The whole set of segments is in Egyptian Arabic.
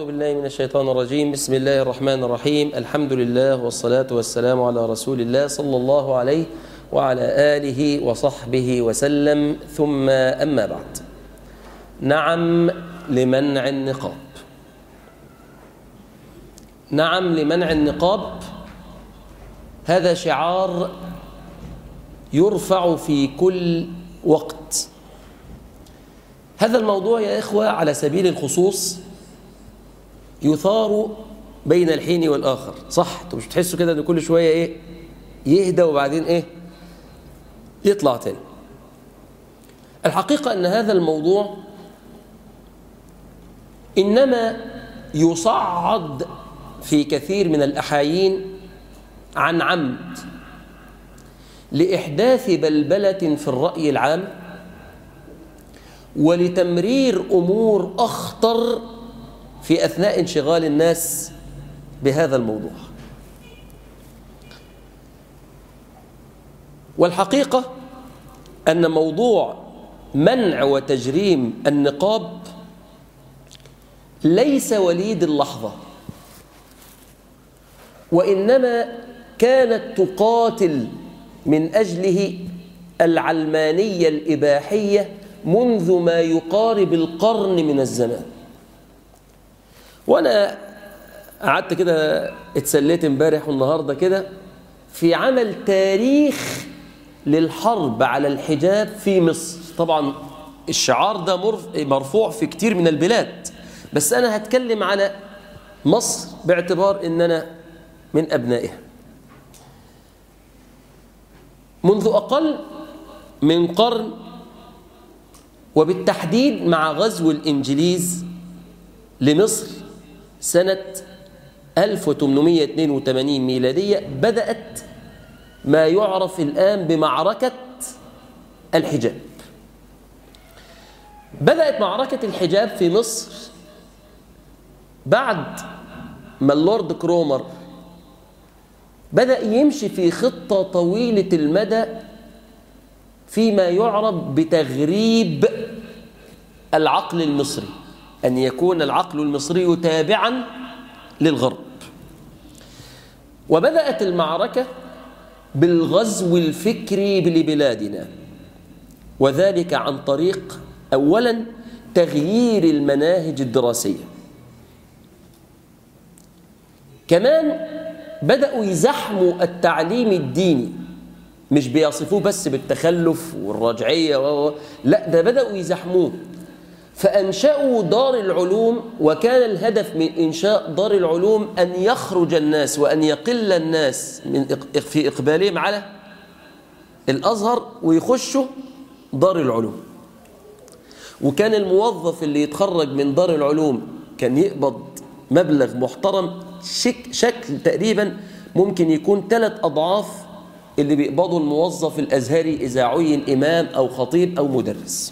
أعوذ بالله من الشيطان الرجيم بسم الله الرحمن الرحيم الحمد لله والصلاة والسلام على رسول الله صلى الله عليه وعلى آله وصحبه وسلم ثم أما بعد نعم لمنع النقاب نعم لمنع النقاب هذا شعار يرفع في كل وقت هذا الموضوع يا إخوة على سبيل الخصوص يثار بين الحين والآخر صح انتوا مش بتحسوا كده ان كل شوية ايه يهدى وبعدين ايه يطلع تاني الحقيقة ان هذا الموضوع إنما يصعد في كثير من الأحايين عن عمد لإحداث بلبلة في الرأي العام ولتمرير أمور أخطر في أثناء انشغال الناس بهذا الموضوع والحقيقة أن موضوع منع وتجريم النقاب ليس وليد اللحظة وإنما كانت تقاتل من أجله العلمانية الإباحية منذ ما يقارب القرن من الزمان وأنا قعدت كده اتسليت امبارح والنهارده كده في عمل تاريخ للحرب على الحجاب في مصر طبعا الشعار ده مرفوع في كتير من البلاد بس أنا هتكلم على مصر باعتبار أن أنا من أبنائها منذ أقل من قرن وبالتحديد مع غزو الإنجليز لمصر سنة 1882 ميلادية بدأت ما يعرف الآن بمعركة الحجاب بدأت معركة الحجاب في مصر بعد ما اللورد كرومر بدأ يمشي في خطة طويلة المدى فيما يعرف بتغريب العقل المصري أن يكون العقل المصري تابعا للغرب وبدأت المعركة بالغزو الفكري لبلادنا وذلك عن طريق أولا تغيير المناهج الدراسية كمان بدأوا يزحموا التعليم الديني مش بيصفوه بس بالتخلف والرجعية و... لا ده بدأوا يزحموه فأنشأوا دار العلوم وكان الهدف من إنشاء دار العلوم أن يخرج الناس وأن يقل الناس من في إقبالهم على الأزهر ويخشوا دار العلوم وكان الموظف اللي يتخرج من دار العلوم كان يقبض مبلغ محترم شك شكل تقريبا ممكن يكون ثلاث أضعاف اللي بيقبضه الموظف الأزهري إذا عين إمام أو خطيب أو مدرس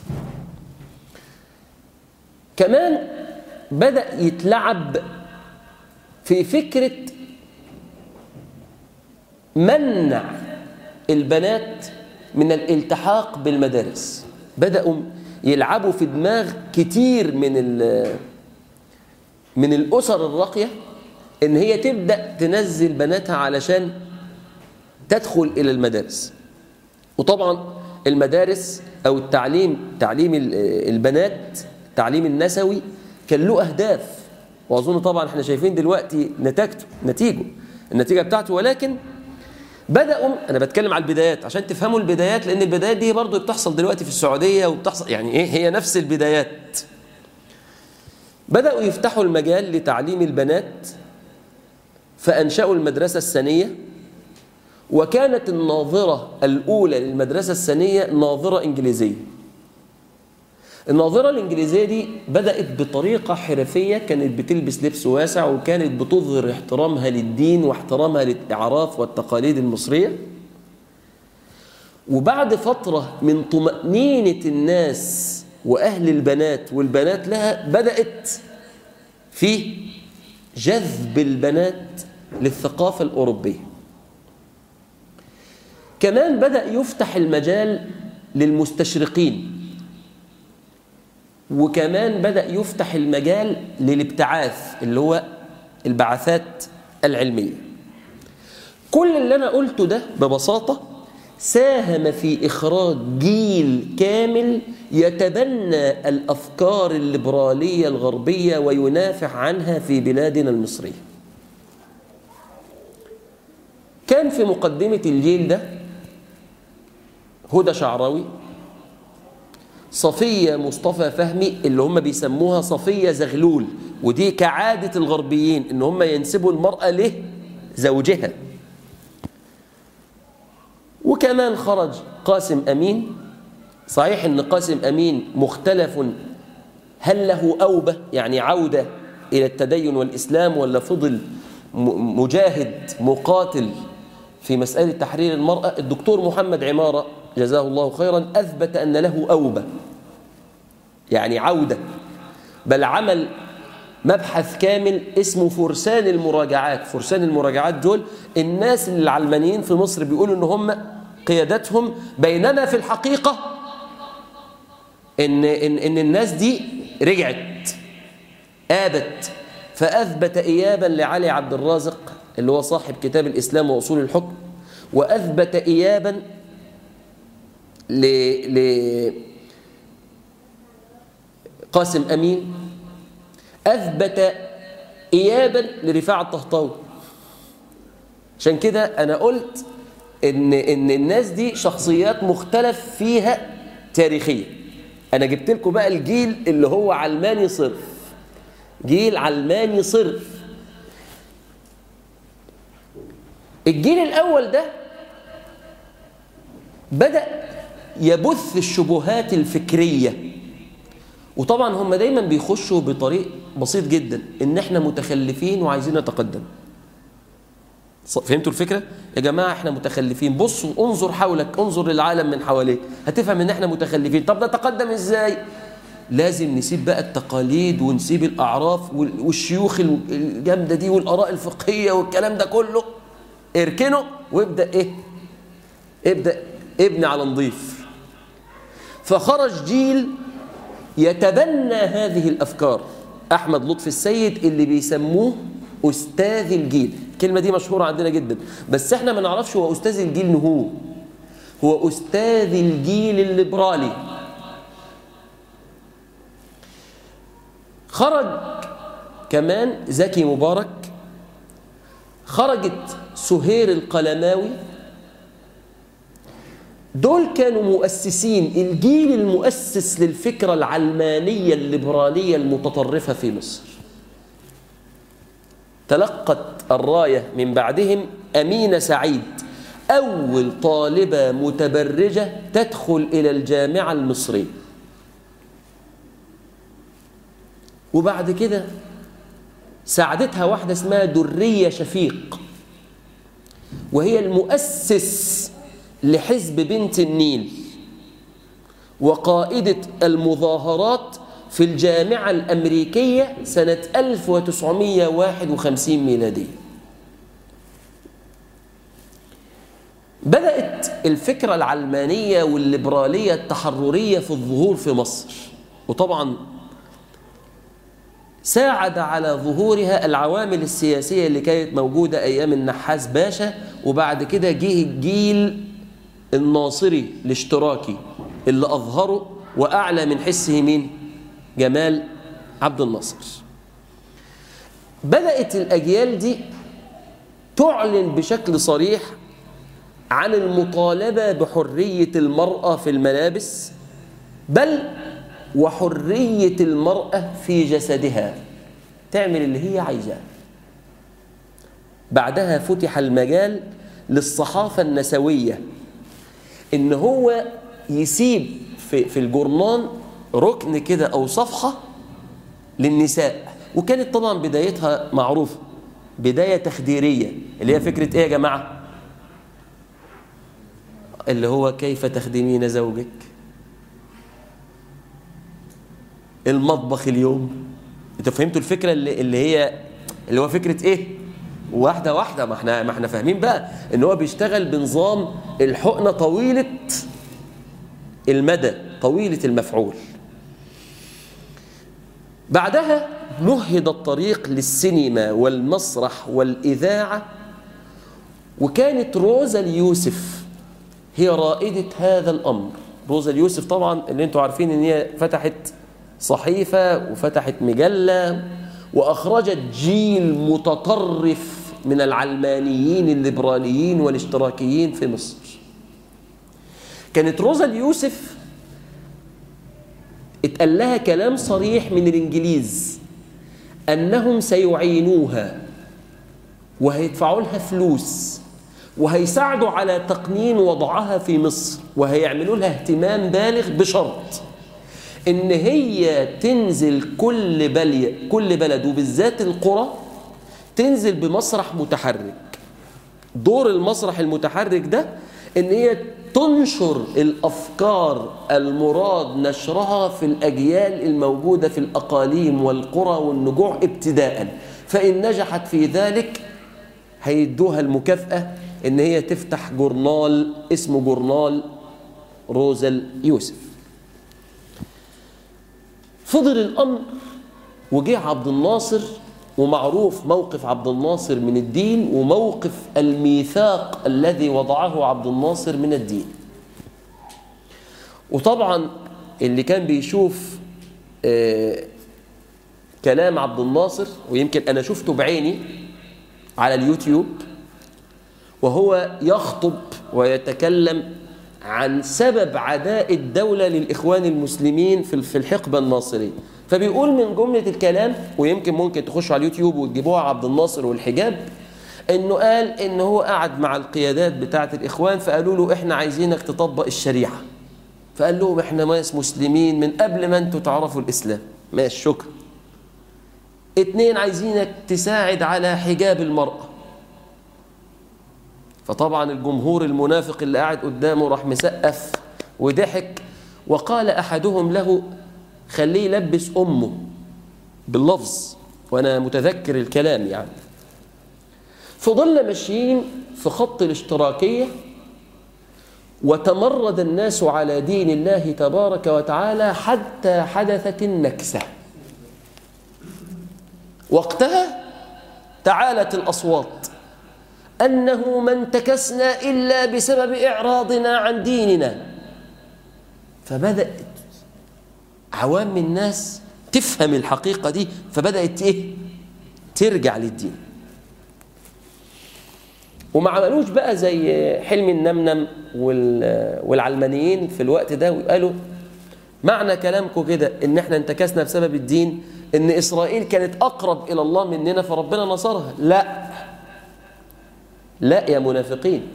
كمان بدأ يتلعب في فكرة منع البنات من الالتحاق بالمدارس بدأوا يلعبوا في دماغ كتير من من الأسر الراقية إن هي تبدأ تنزل بناتها علشان تدخل إلى المدارس وطبعا المدارس أو التعليم تعليم البنات التعليم النسوي كان له أهداف وأظن طبعا احنا شايفين دلوقتي نتيجته نتيجه النتيجة بتاعته ولكن بدأوا أنا بتكلم على البدايات عشان تفهموا البدايات لأن البدايات دي برضو بتحصل دلوقتي في السعودية وبتحصل يعني إيه هي نفس البدايات بدأوا يفتحوا المجال لتعليم البنات فأنشأوا المدرسة الثانية وكانت الناظرة الأولى للمدرسة الثانية ناظرة إنجليزية الناظرة الإنجليزية دي بدأت بطريقة حرفية كانت بتلبس لبس واسع وكانت بتظهر احترامها للدين واحترامها للأعراف والتقاليد المصرية وبعد فترة من طمأنينة الناس وأهل البنات والبنات لها بدأت في جذب البنات للثقافة الأوروبية كمان بدأ يفتح المجال للمستشرقين وكمان بدأ يفتح المجال للابتعاث اللي هو البعثات العلمية كل اللي أنا قلته ده ببساطة ساهم في إخراج جيل كامل يتبنى الأفكار الليبرالية الغربية وينافح عنها في بلادنا المصرية كان في مقدمة الجيل ده هدى شعراوي صفية مصطفى فهمي اللي هم بيسموها صفية زغلول ودي كعادة الغربيين ان هم ينسبوا المرأة له زوجها وكمان خرج قاسم أمين صحيح ان قاسم أمين مختلف هل له أوبة يعني عودة إلى التدين والإسلام ولا فضل مجاهد مقاتل في مسألة تحرير المرأة الدكتور محمد عمارة جزاه الله خيرا أثبت أن له أوبة يعني عودة بل عمل مبحث كامل اسمه فرسان المراجعات فرسان المراجعات دول الناس العلمانيين في مصر بيقولوا ان هم قيادتهم بينما في الحقيقة ان, إن, إن الناس دي رجعت آبت فأثبت إيابا لعلي عبد الرازق اللي هو صاحب كتاب الإسلام وأصول الحكم وأثبت إيابا ل... ل... قاسم أمين أثبت إيابا لرفاع الطهطاوي عشان كده أنا قلت إن, إن الناس دي شخصيات مختلف فيها تاريخيا أنا جبت لكم بقى الجيل اللي هو علماني صرف جيل علماني صرف الجيل الأول ده بدأ يبث الشبهات الفكرية وطبعا هم دايما بيخشوا بطريق بسيط جدا ان احنا متخلفين وعايزين نتقدم فهمتوا الفكرة؟ يا جماعة احنا متخلفين بصوا انظر حولك انظر للعالم من حواليك هتفهم ان احنا متخلفين طب نتقدم ازاي؟ لازم نسيب بقى التقاليد ونسيب الأعراف والشيوخ الجامدة دي والآراء الفقهية والكلام ده كله اركنه وابدأ ايه؟ ابدأ ابني على نظيف فخرج جيل يتبنى هذه الأفكار أحمد لطفي السيد اللي بيسموه أستاذ الجيل الكلمة دي مشهورة عندنا جدا بس احنا ما نعرفش هو أستاذ الجيل نهو هو أستاذ الجيل الليبرالي خرج كمان زكي مبارك خرجت سهير القلماوي دول كانوا مؤسسين الجيل المؤسس للفكرة العلمانية الليبرالية المتطرفة في مصر تلقت الراية من بعدهم أمينة سعيد أول طالبة متبرجة تدخل إلى الجامعة المصرية وبعد كده ساعدتها واحدة اسمها درية شفيق وهي المؤسس لحزب بنت النيل وقائدة المظاهرات في الجامعة الأمريكية سنة 1951 ميلادية بدأت الفكرة العلمانية والليبرالية التحررية في الظهور في مصر وطبعا ساعد على ظهورها العوامل السياسية اللي كانت موجودة أيام النحاس باشا وبعد كده جه الجيل الناصري الاشتراكي اللي أظهره وأعلى من حسه مين؟ جمال عبد الناصر بدأت الأجيال دي تعلن بشكل صريح عن المطالبة بحرية المرأة في الملابس بل وحرية المرأة في جسدها تعمل اللي هي عايزاه بعدها فتح المجال للصحافة النسوية إن هو يسيب في, في الجورنان ركن كده أو صفحة للنساء وكانت طبعا بدايتها معروفة بداية تخديرية اللي هي فكرة إيه يا جماعة اللي هو كيف تخدمين زوجك المطبخ اليوم انتوا فهمتوا الفكرة اللي, اللي هي اللي هو فكرة ايه واحدة واحدة ما احنا ما احنا فاهمين بقى ان هو بيشتغل بنظام الحقنة طويلة المدى طويلة المفعول بعدها مهد الطريق للسينما والمسرح والإذاعة وكانت روزا اليوسف هي رائدة هذا الأمر روزا اليوسف طبعا اللي انتوا عارفين ان هي فتحت صحيفة وفتحت مجلة وأخرجت جيل متطرف من العلمانيين الليبراليين والاشتراكيين في مصر كانت روزا اليوسف اتقال لها كلام صريح من الإنجليز أنهم سيعينوها وهيدفعوا لها فلوس وهيساعدوا على تقنين وضعها في مصر وهيعملوا لها اهتمام بالغ بشرط ان هي تنزل كل بلي كل بلد وبالذات القرى تنزل بمسرح متحرك دور المسرح المتحرك ده ان هي تنشر الافكار المراد نشرها في الاجيال الموجوده في الاقاليم والقرى والنجوع ابتداء فان نجحت في ذلك هيدوها المكافاه ان هي تفتح جورنال اسمه جورنال روزل يوسف فضل الامر وجه عبد الناصر ومعروف موقف عبد الناصر من الدين وموقف الميثاق الذي وضعه عبد الناصر من الدين وطبعا اللي كان بيشوف آه كلام عبد الناصر ويمكن أنا شفته بعيني على اليوتيوب وهو يخطب ويتكلم عن سبب عداء الدولة للإخوان المسلمين في الحقبة الناصرية فبيقول من جملة الكلام ويمكن ممكن تخشوا على اليوتيوب وتجيبوها عبد الناصر والحجاب انه قال ان هو قعد مع القيادات بتاعة الاخوان فقالوا له احنا عايزينك تطبق الشريعة فقال لهم احنا ناس مسلمين من قبل ما انتوا تعرفوا الاسلام ماشي شكرا اتنين عايزينك تساعد على حجاب المرأة فطبعا الجمهور المنافق اللي قاعد قدامه راح مسقف وضحك وقال احدهم له خليه يلبس امه باللفظ وانا متذكر الكلام يعني فضلنا ماشيين في خط الاشتراكيه وتمرد الناس على دين الله تبارك وتعالى حتى حدثت النكسه وقتها تعالت الاصوات انه ما انتكسنا الا بسبب اعراضنا عن ديننا فبدات عوام الناس تفهم الحقيقة دي فبدأت إيه؟ ترجع للدين وما عملوش بقى زي حلم النمنم والعلمانيين في الوقت ده وقالوا معنى كلامكم كده ان احنا انتكسنا بسبب الدين ان اسرائيل كانت اقرب الى الله مننا فربنا نصرها لا لا يا منافقين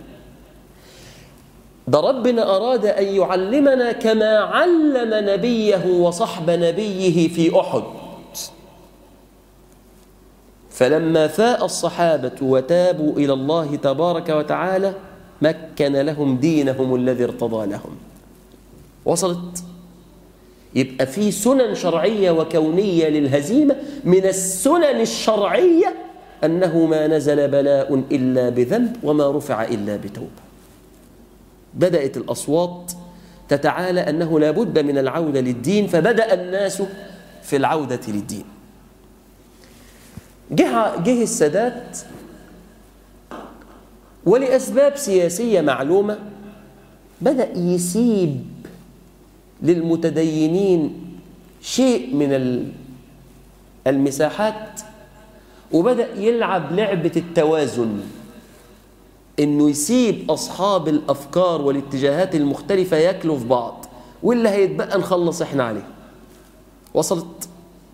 ده ربنا أراد أن يعلمنا كما علم نبيه وصحب نبيه في أحد فلما فاء الصحابة وتابوا إلى الله تبارك وتعالى مكن لهم دينهم الذي ارتضى لهم وصلت يبقى في سنن شرعية وكونية للهزيمة من السنن الشرعية أنه ما نزل بلاء إلا بذنب وما رفع إلا بتوبة بدأت الأصوات تتعالى أنه لا بد من العودة للدين فبدأ الناس في العودة للدين جه, جه السادات ولأسباب سياسية معلومة بدأ يسيب للمتدينين شيء من المساحات وبدأ يلعب لعبة التوازن انه يسيب اصحاب الافكار والاتجاهات المختلفه ياكلوا في بعض واللي هيتبقى نخلص احنا عليه وصلت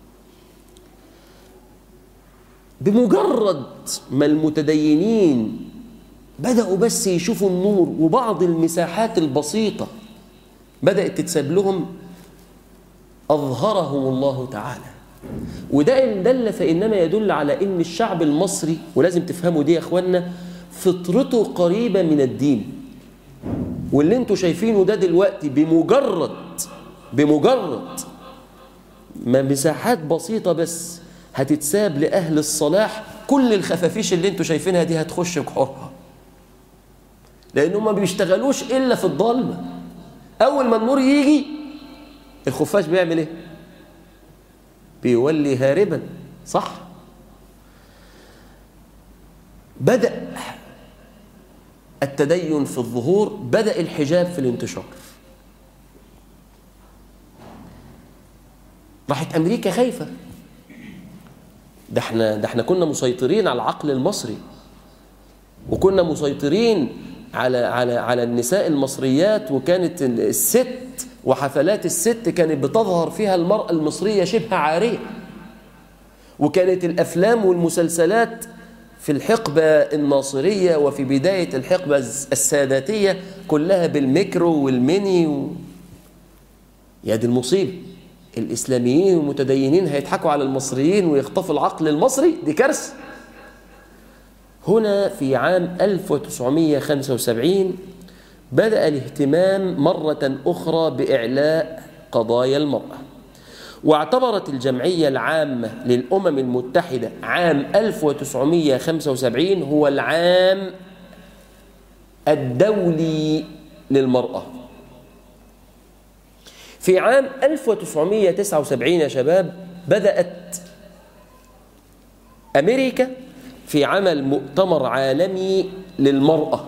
بمجرد ما المتدينين بدأوا بس يشوفوا النور وبعض المساحات البسيطة بدأت تتساب لهم أظهرهم الله تعالى وده إن دل فإنما يدل على إن الشعب المصري ولازم تفهموا دي يا أخوانا فطرته قريبة من الدين واللي انتوا شايفينه ده دلوقتي بمجرد بمجرد ما مساحات بسيطة بس هتتساب لأهل الصلاح كل الخفافيش اللي انتوا شايفينها دي هتخش بحرها لأنهم ما بيشتغلوش إلا في الضلمة أول ما النور يجي الخفاش بيعمل إيه؟ بيولي هاربا صح بدأ التدين في الظهور بدأ الحجاب في الانتشار راحت أمريكا خايفة ده احنا ده احنا كنا مسيطرين على العقل المصري وكنا مسيطرين على على على النساء المصريات وكانت الست وحفلات الست كانت بتظهر فيها المرأة المصرية شبه عارية وكانت الأفلام والمسلسلات في الحقبة الناصرية وفي بداية الحقبة الساداتية كلها بالميكرو والميني و... يا دي المصيبة الإسلاميين والمتدينين هيضحكوا على المصريين ويخطفوا العقل المصري دي كارثة هنا في عام 1975 بدأ الاهتمام مرة أخرى بإعلاء قضايا المرأة واعتبرت الجمعية العامة للأمم المتحدة عام 1975 هو العام الدولي للمرأة في عام 1979 يا شباب بدأت أمريكا في عمل مؤتمر عالمي للمرأة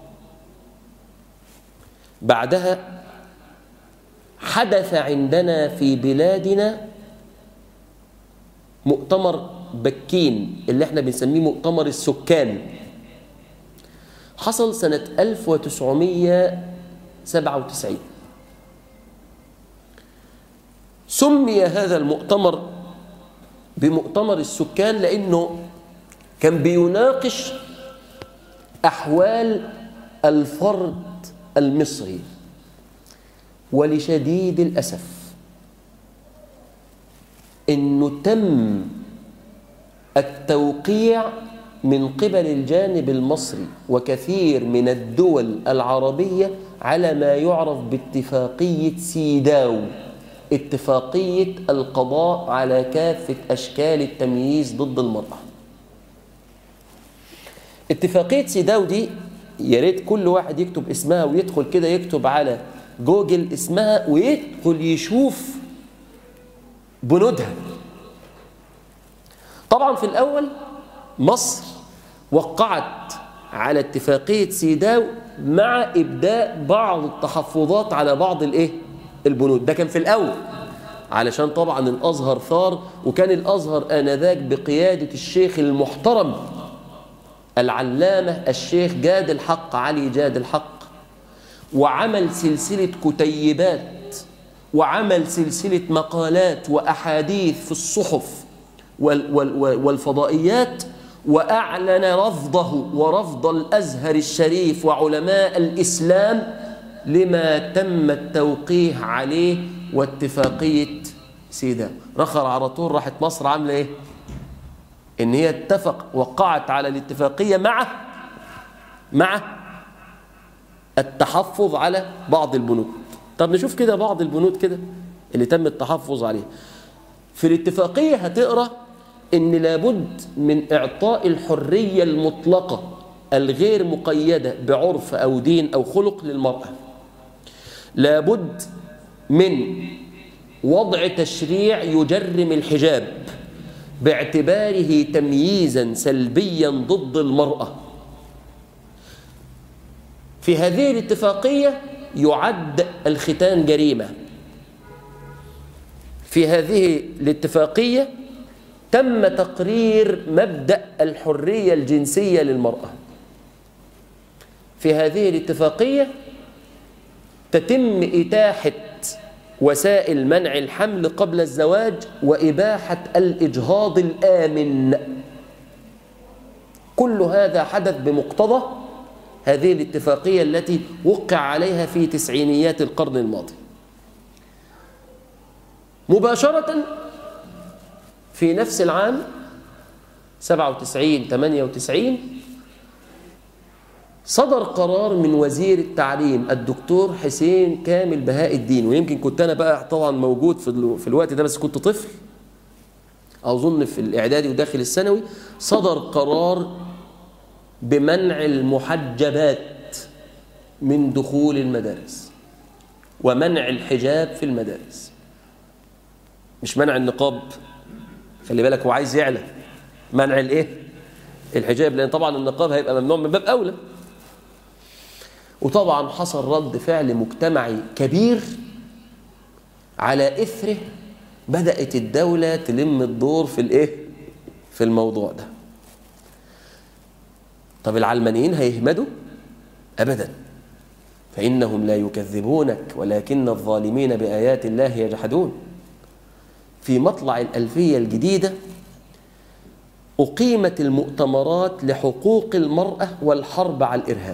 بعدها حدث عندنا في بلادنا مؤتمر بكين اللي احنا بنسميه مؤتمر السكان حصل سنة 1997 سمي هذا المؤتمر بمؤتمر السكان لأنه كان بيناقش أحوال الفرد المصري ولشديد الأسف أنه تم التوقيع من قبل الجانب المصري وكثير من الدول العربية على ما يعرف باتفاقية سيداو اتفاقية القضاء على كافة أشكال التمييز ضد المرأة اتفاقية سيداو دي يا ريت كل واحد يكتب اسمها ويدخل كده يكتب على جوجل اسمها ويدخل يشوف بنودها طبعا في الأول مصر وقعت على اتفاقية سيداو مع إبداء بعض التحفظات على بعض الإيه؟ البنود ده كان في الأول علشان طبعا الأزهر ثار وكان الأزهر آنذاك بقيادة الشيخ المحترم العلامة الشيخ جاد الحق علي جاد الحق وعمل سلسلة كتيبات وعمل سلسلة مقالات وأحاديث في الصحف وال وال والفضائيات وأعلن رفضه ورفض الأزهر الشريف وعلماء الإسلام لما تم التوقيع عليه واتفاقية سيدا رخر على طول راحت مصر عاملة إيه؟ إن هي اتفق وقعت على الاتفاقية مع مع التحفظ على بعض البنود طب نشوف كده بعض البنود كده اللي تم التحفظ عليها في الاتفاقية هتقرأ إن لابد من إعطاء الحرية المطلقة الغير مقيدة بعرف أو دين أو خلق للمرأة لابد من وضع تشريع يجرم الحجاب باعتباره تمييزا سلبيا ضد المرأة في هذه الاتفاقية يعد الختان جريمة في هذه الاتفاقية تم تقرير مبدأ الحرية الجنسية للمرأة في هذه الاتفاقية تتم إتاحة وسائل منع الحمل قبل الزواج وإباحة الإجهاض الآمن كل هذا حدث بمقتضى هذه الاتفاقية التي وقع عليها في تسعينيات القرن الماضي مباشرة في نفس العام 97 98 صدر قرار من وزير التعليم الدكتور حسين كامل بهاء الدين ويمكن كنت انا بقى طبعا موجود في في الوقت ده بس كنت طفل اظن في الاعدادي وداخل الثانوي صدر قرار بمنع المحجبات من دخول المدارس ومنع الحجاب في المدارس مش منع النقاب خلي بالك هو عايز يعلى منع الايه الحجاب لان طبعا النقاب هيبقى ممنوع من باب اولى وطبعا حصل رد فعل مجتمعي كبير على اثره بدات الدوله تلم الدور في الايه في الموضوع ده طب العلمانيين هيهمدوا ابدا فانهم لا يكذبونك ولكن الظالمين بايات الله يجحدون في مطلع الالفيه الجديده اقيمت المؤتمرات لحقوق المراه والحرب على الارهاب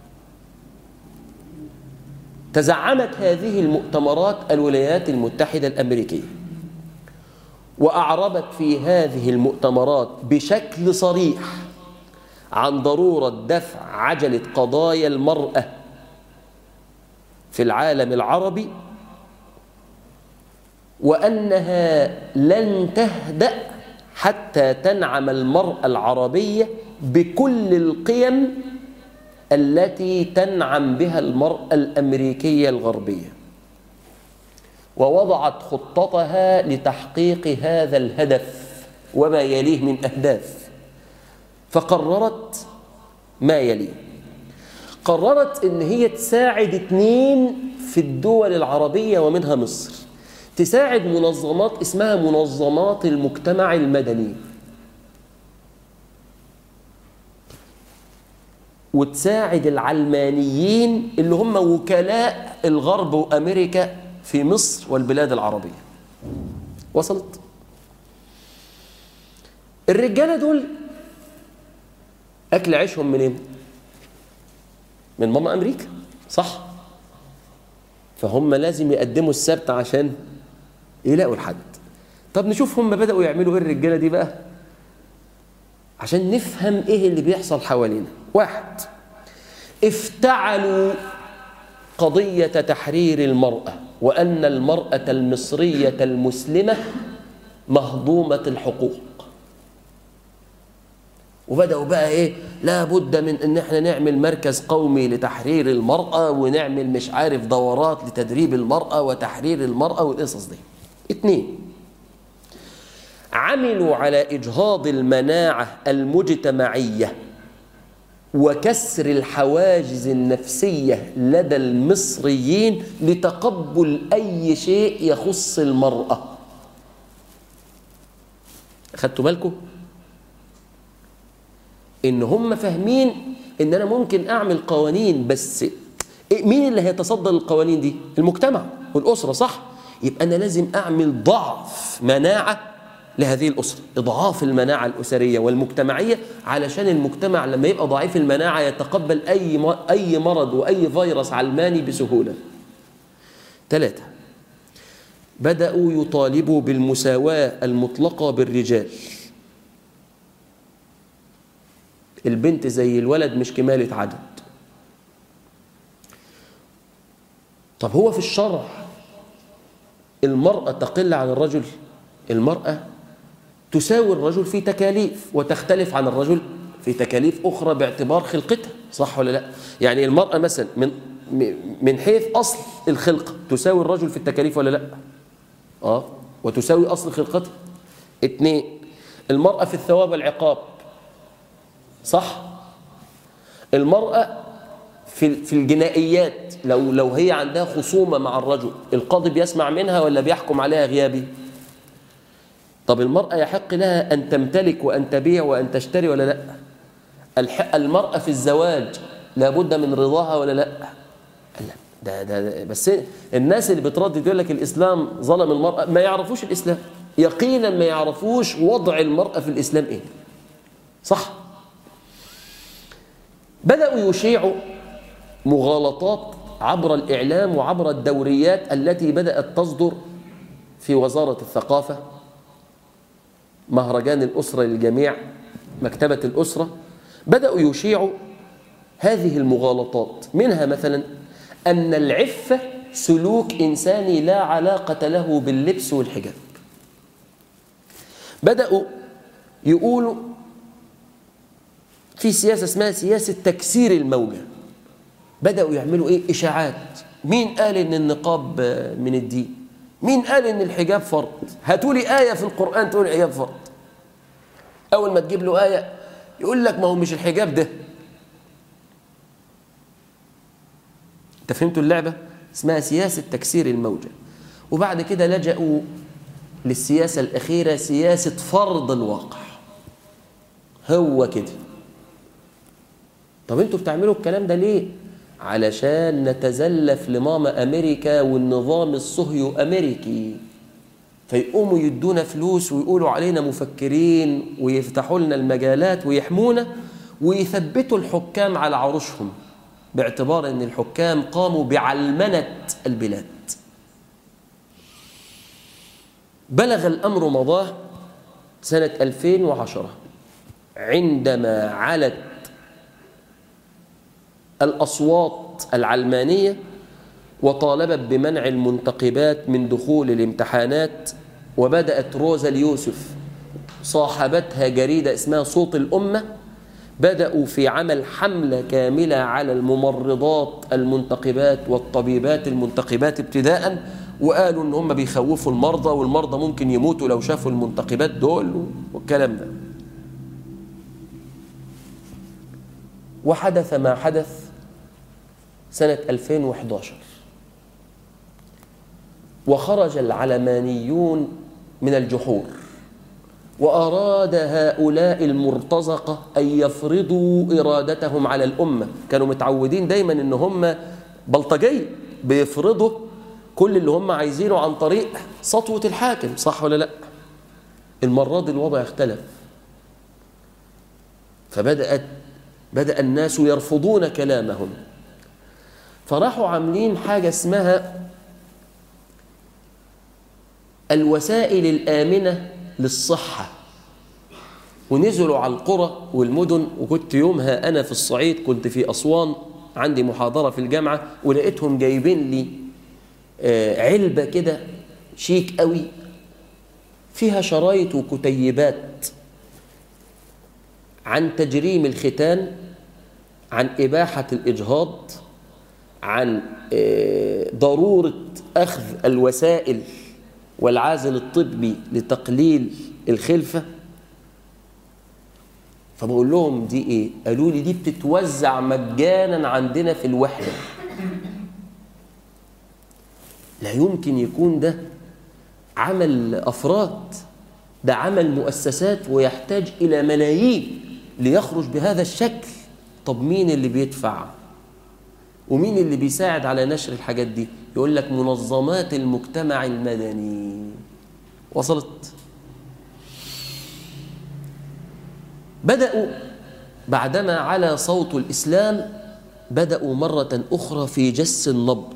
تزعمت هذه المؤتمرات الولايات المتحده الامريكيه واعربت في هذه المؤتمرات بشكل صريح عن ضروره دفع عجله قضايا المراه في العالم العربي وانها لن تهدا حتى تنعم المراه العربيه بكل القيم التي تنعم بها المراه الامريكيه الغربيه ووضعت خطتها لتحقيق هذا الهدف وما يليه من اهداف فقررت ما يليه قررت ان هي تساعد اتنين في الدول العربيه ومنها مصر تساعد منظمات اسمها منظمات المجتمع المدني وتساعد العلمانيين اللي هم وكلاء الغرب وامريكا في مصر والبلاد العربيه وصلت الرجاله دول اكل عيشهم منين من ماما امريكا صح فهم لازم يقدموا السبت عشان يلاقوا الحد طب نشوف هم بداوا يعملوا ايه الرجاله دي بقى عشان نفهم ايه اللي بيحصل حوالينا واحد افتعلوا قضيه تحرير المراه وان المراه المصريه المسلمه مهضومه الحقوق وبداوا بقى ايه لا بد من ان احنا نعمل مركز قومي لتحرير المراه ونعمل مش عارف دورات لتدريب المراه وتحرير المراه والقصص دي اتنين عملوا على اجهاض المناعه المجتمعيه وكسر الحواجز النفسيه لدى المصريين لتقبل اي شيء يخص المراه خدتوا بالكم ان هم فاهمين ان انا ممكن اعمل قوانين بس مين اللي هيتصدر القوانين دي المجتمع والاسره صح يبقى انا لازم اعمل ضعف مناعه لهذه الاسره اضعاف المناعه الاسريه والمجتمعيه علشان المجتمع لما يبقى ضعيف المناعه يتقبل اي اي مرض واي فيروس علماني بسهوله ثلاثه بداوا يطالبوا بالمساواه المطلقه بالرجال البنت زي الولد مش كمالة عدد طب هو في الشرع المرأة تقل عن الرجل المرأة تساوي الرجل في تكاليف وتختلف عن الرجل في تكاليف أخرى باعتبار خلقتها صح ولا لا يعني المرأة مثلا من من حيث أصل الخلقة تساوي الرجل في التكاليف ولا لا آه وتساوي أصل خلقتها اثنين المرأة في الثواب والعقاب صح المرأة في في الجنائيات لو لو هي عندها خصومة مع الرجل القاضي بيسمع منها ولا بيحكم عليها غيابي طب المرأة يحق لها أن تمتلك وأن تبيع وأن تشتري ولا لا المرأة في الزواج لابد من رضاها ولا لا لا ده, ده, ده بس الناس اللي بتردد يقول لك الإسلام ظلم المرأة ما يعرفوش الإسلام يقينا ما يعرفوش وضع المرأة في الإسلام إيه صح بدأوا يشيعوا مغالطات عبر الإعلام وعبر الدوريات التي بدأت تصدر في وزارة الثقافة مهرجان الأسرة للجميع مكتبة الأسرة بدأوا يشيعوا هذه المغالطات منها مثلا أن العفة سلوك إنساني لا علاقة له باللبس والحجاب بدأوا يقولوا في سياسة اسمها سياسة تكسير الموجة بدأوا يعملوا إيه إشاعات مين قال إن النقاب من الدين مين قال إن الحجاب فرض هاتوا لي آية في القرآن تقول الحجاب فرض أول ما تجيب له آية يقول لك ما هو مش الحجاب ده أنت فهمتوا اللعبة؟ اسمها سياسة تكسير الموجة وبعد كده لجأوا للسياسة الأخيرة سياسة فرض الواقع هو كده طب انتوا بتعملوا الكلام ده ليه؟ علشان نتزلف لماما أمريكا والنظام الصهيو أمريكي فيقوموا يدونا فلوس ويقولوا علينا مفكرين ويفتحوا لنا المجالات ويحمونا ويثبتوا الحكام على عروشهم باعتبار ان الحكام قاموا بعلمنة البلاد بلغ الأمر مضاه سنة 2010 عندما علت الأصوات العلمانية وطالبت بمنع المنتقبات من دخول الامتحانات وبدأت روزا اليوسف صاحبتها جريدة اسمها صوت الأمة بدأوا في عمل حملة كاملة على الممرضات المنتقبات والطبيبات المنتقبات ابتداء وقالوا ان هم بيخوفوا المرضى والمرضى ممكن يموتوا لو شافوا المنتقبات دول والكلام ده وحدث ما حدث سنة 2011 وخرج العلمانيون من الجحور وأراد هؤلاء المرتزقة أن يفرضوا إرادتهم على الأمة كانوا متعودين دايما أن هم بلطجية بيفرضوا كل اللي هم عايزينه عن طريق سطوة الحاكم صح ولا لا المرة دي الوضع اختلف فبدأت بدأ الناس يرفضون كلامهم فراحوا عاملين حاجة اسمها الوسائل الآمنة للصحة ونزلوا على القرى والمدن وكنت يومها أنا في الصعيد كنت في أسوان عندي محاضرة في الجامعة ولقيتهم جايبين لي علبة كده شيك قوي فيها شرايط وكتيبات عن تجريم الختان عن إباحة الإجهاض عن ضرورة أخذ الوسائل والعازل الطبي لتقليل الخلفة فبقول لهم دي ايه قالوا لي دي بتتوزع مجانا عندنا في الوحدة لا يمكن يكون ده عمل أفراد ده عمل مؤسسات ويحتاج إلى ملايين ليخرج بهذا الشكل طب مين اللي بيدفع ومين اللي بيساعد على نشر الحاجات دي يقول لك منظمات المجتمع المدني وصلت بدأوا بعدما على صوت الإسلام بدأوا مرة أخرى في جس النبض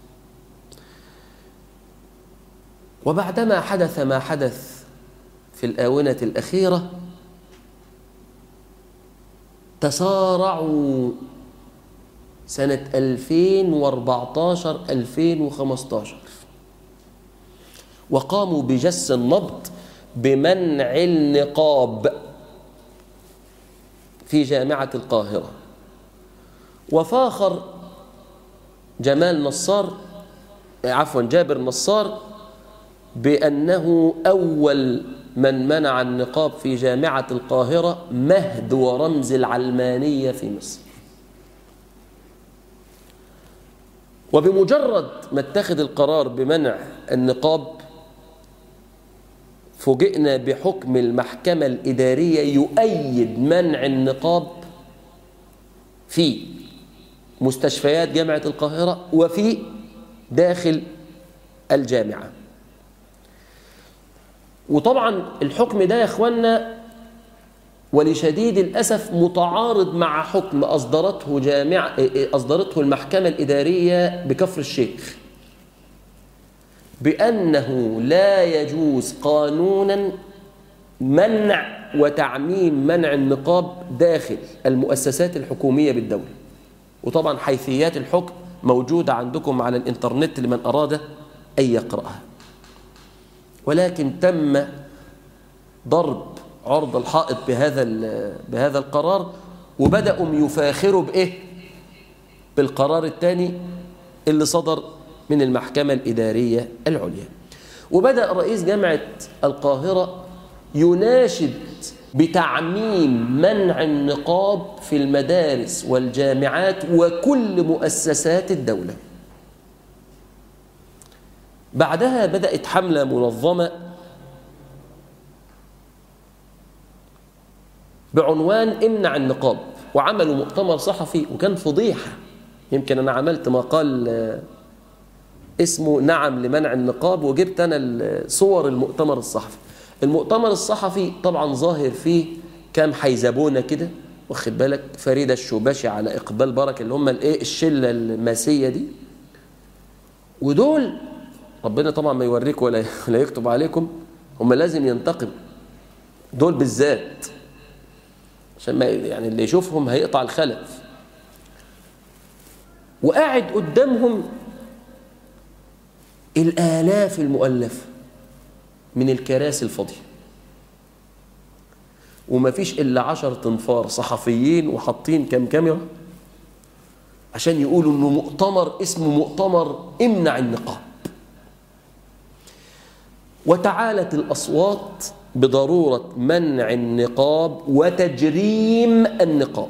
وبعدما حدث ما حدث في الآونة الأخيرة تسارعوا سنة 2014 2015 وقاموا بجس النبض بمنع النقاب في جامعة القاهرة وفاخر جمال نصار عفوا جابر نصار بأنه أول من منع النقاب في جامعة القاهرة مهد ورمز العلمانية في مصر وبمجرد ما اتخذ القرار بمنع النقاب فوجئنا بحكم المحكمة الإدارية يؤيد منع النقاب في مستشفيات جامعة القاهرة وفي داخل الجامعة وطبعا الحكم ده يا اخوانا ولشديد الأسف متعارض مع حكم أصدرته جامعة أصدرته المحكمة الإدارية بكفر الشيخ بأنه لا يجوز قانونا منع وتعميم منع النقاب داخل المؤسسات الحكومية بالدولة وطبعا حيثيات الحكم موجودة عندكم على الإنترنت لمن أراد أن يقرأها ولكن تم ضرب عرض الحائط بهذا بهذا القرار وبدأوا يفاخروا بإيه؟ بالقرار الثاني اللي صدر من المحكمة الإدارية العليا وبدأ رئيس جامعة القاهرة يناشد بتعميم منع النقاب في المدارس والجامعات وكل مؤسسات الدولة بعدها بدأت حملة منظمة بعنوان امنع النقاب وعملوا مؤتمر صحفي وكان فضيحة يمكن أنا عملت مقال اسمه نعم لمنع النقاب وجبت أنا صور المؤتمر الصحفي المؤتمر الصحفي طبعا ظاهر فيه كام حيزبونه كده واخد بالك فريده الشوباشي على اقبال بركه اللي هم الايه الشله الماسيه دي ودول ربنا طبعا ما يوريكم ولا ولا يكتب عليكم هم لازم ينتقم دول بالذات عشان ما يعني اللي يشوفهم هيقطع الخلف وقاعد قدامهم الالاف المؤلفه من الكراسي الفاضية وما فيش إلا عشر تنفار صحفيين وحاطين كام كاميرا عشان يقولوا إنه مؤتمر اسمه مؤتمر امنع النقاب وتعالت الأصوات بضرورة منع النقاب وتجريم النقاب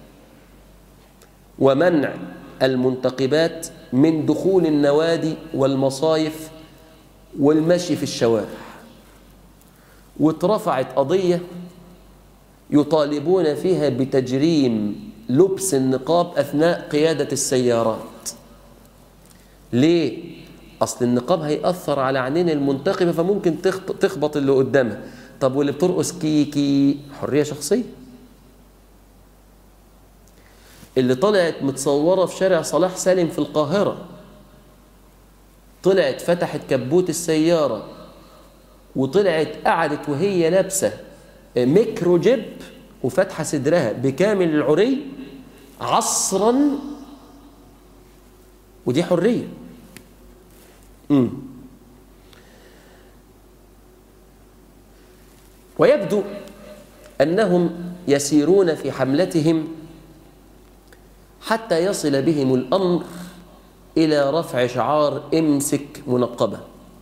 ومنع المنتقبات من دخول النوادي والمصايف والمشي في الشوارع واترفعت قضية يطالبون فيها بتجريم لبس النقاب أثناء قيادة السيارات ليه؟ أصل النقاب هيأثر على عينين المنتقبة فممكن تخبط اللي قدامها طب واللي بترقص كيكي حرية شخصية اللي طلعت متصورة في شارع صلاح سالم في القاهرة طلعت فتحت كبوت السيارة وطلعت قعدت وهي لابسة ميكرو جيب وفاتحة صدرها بكامل العري عصرا ودي حرية مم. ويبدو أنهم يسيرون في حملتهم حتى يصل بهم الأمر إلى رفع شعار امسك منقبة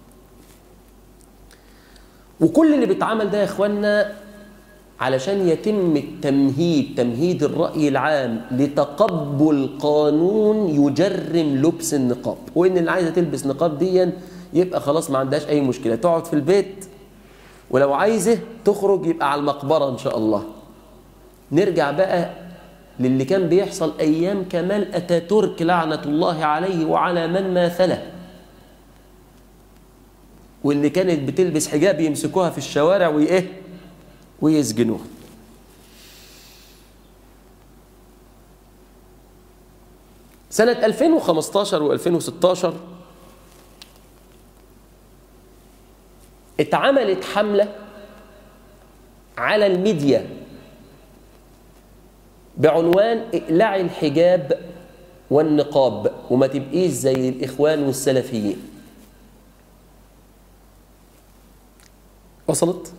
وكل اللي بيتعمل ده يا إخوانا علشان يتم التمهيد تمهيد الرأي العام لتقبل قانون يجرم لبس النقاب وإن اللي عايزة تلبس نقاب ديا يبقى خلاص ما عندهاش أي مشكلة تقعد في البيت ولو عايزه تخرج يبقى على المقبرة إن شاء الله نرجع بقى للي كان بيحصل أيام كمال أتاتورك لعنة الله عليه وعلى من ماثله واللي كانت بتلبس حجاب يمسكوها في الشوارع وإيه ويسجنوها سنة 2015 و2016 اتعملت حملة على الميديا بعنوان اقلعي الحجاب والنقاب وما تبقيش زي الإخوان والسلفيين وصلت؟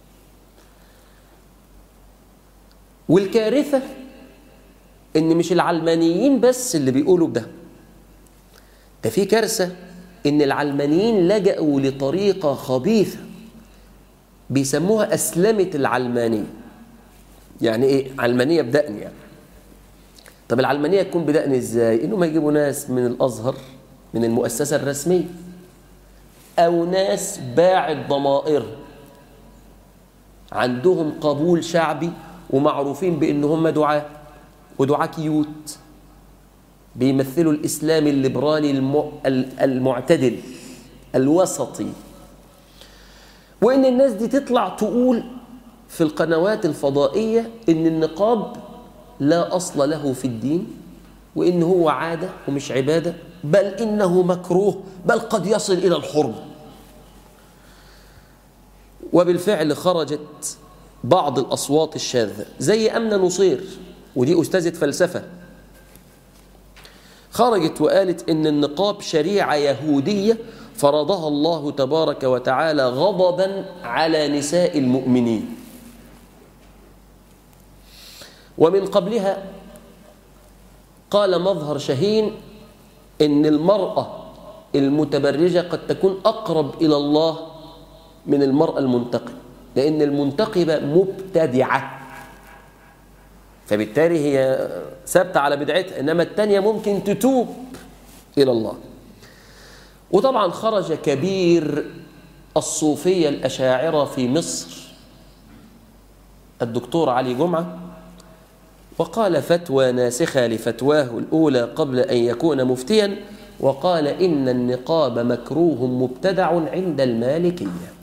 والكارثة إن مش العلمانيين بس اللي بيقولوا بده ده في كارثة إن العلمانيين لجأوا لطريقة خبيثة بيسموها أسلمة العلمانية يعني إيه؟ علمانية بدقن يعني طب العلمانية تكون بدقن إزاي؟ إنهم يجيبوا ناس من الأزهر من المؤسسة الرسمية أو ناس باعت ضمائر عندهم قبول شعبي ومعروفين بأن هم دعاة ودعاة كيوت بيمثلوا الإسلام الليبرالي المعتدل الوسطي وإن الناس دي تطلع تقول في القنوات الفضائية إن النقاب لا أصل له في الدين وإن هو عادة ومش عبادة بل إنه مكروه بل قد يصل إلى الحرم وبالفعل خرجت بعض الأصوات الشاذة زي أمنة نصير ودي أستاذة فلسفة خرجت وقالت إن النقاب شريعة يهودية فرضها الله تبارك وتعالى غضبا على نساء المؤمنين ومن قبلها قال مظهر شهين إن المرأة المتبرجة قد تكون أقرب إلى الله من المرأة المنتقبة لأن المنتقبة مبتدعة فبالتالي هي ثابتة على بدعتها إنما التانية ممكن تتوب إلى الله وطبعا خرج كبير الصوفية الأشاعرة في مصر الدكتور علي جمعة وقال فتوى ناسخة لفتواه الأولى قبل أن يكون مفتيا وقال إن النقاب مكروه مبتدع عند المالكية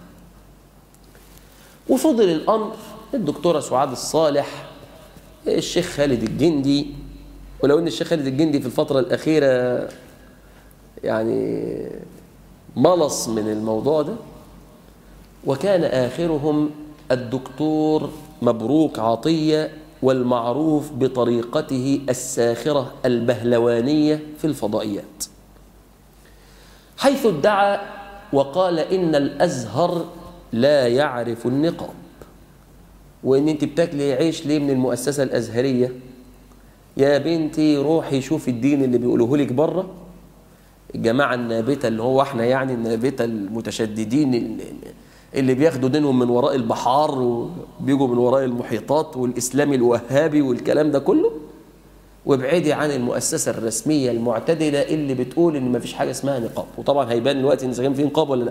وفضل الأمر الدكتورة سعاد الصالح الشيخ خالد الجندي ولو أن الشيخ خالد الجندي في الفترة الأخيرة يعني ملص من الموضوع ده وكان آخرهم الدكتور مبروك عطية والمعروف بطريقته الساخرة البهلوانية في الفضائيات حيث ادعى وقال إن الأزهر لا يعرف النقاب وإن أنت بتاكلي عيش ليه من المؤسسة الأزهرية يا بنتي روحي شوفي الدين اللي بيقولوه لك بره الجماعة النابتة اللي هو احنا يعني النابتة المتشددين اللي, اللي بياخدوا دينهم من وراء البحار وبيجوا من وراء المحيطات والإسلامي الوهابي والكلام ده كله وابعدي عن المؤسسة الرسمية المعتدلة اللي بتقول إن مفيش حاجة اسمها نقاب وطبعا هيبان دلوقتي إن كان في نقاب ولا لا